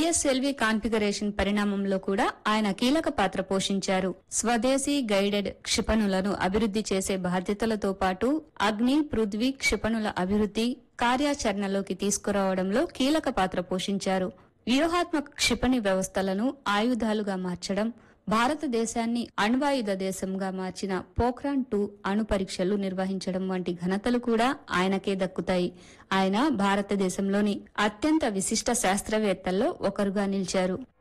PSLV configuration పరిణామంలో కూడా ఆయన కీలక పాత్ర పోషించారు స్వదేశీ గైడెడ్ క్షిపణులను అభివృద్ది చేసే బాధ్యతలతో పాటు అగ్ని పృథ్వీ క్షిపణుల అభివృద్ది కార్యాచరణలోకి తీసుకురావడంలో కీలక పాత్ర పోషించారు వ్యూహాత్మక క్షిపణి వ్యవస్థలను ఆయుధాలుగా మార్చడం భారతదేశాన్ని అణ్వాయుధ దేశంగా మార్చిన పోఖ్రాన్ టూ అణు పరీక్షలు నిర్వహించడం వంటి ఘనతలు కూడా ఆయనకే దక్కుతాయి ఆయన భారతదేశంలోని అత్యంత విశిష్ట శాస్త్రవేత్తల్లో ఒకరుగా నిలిచారు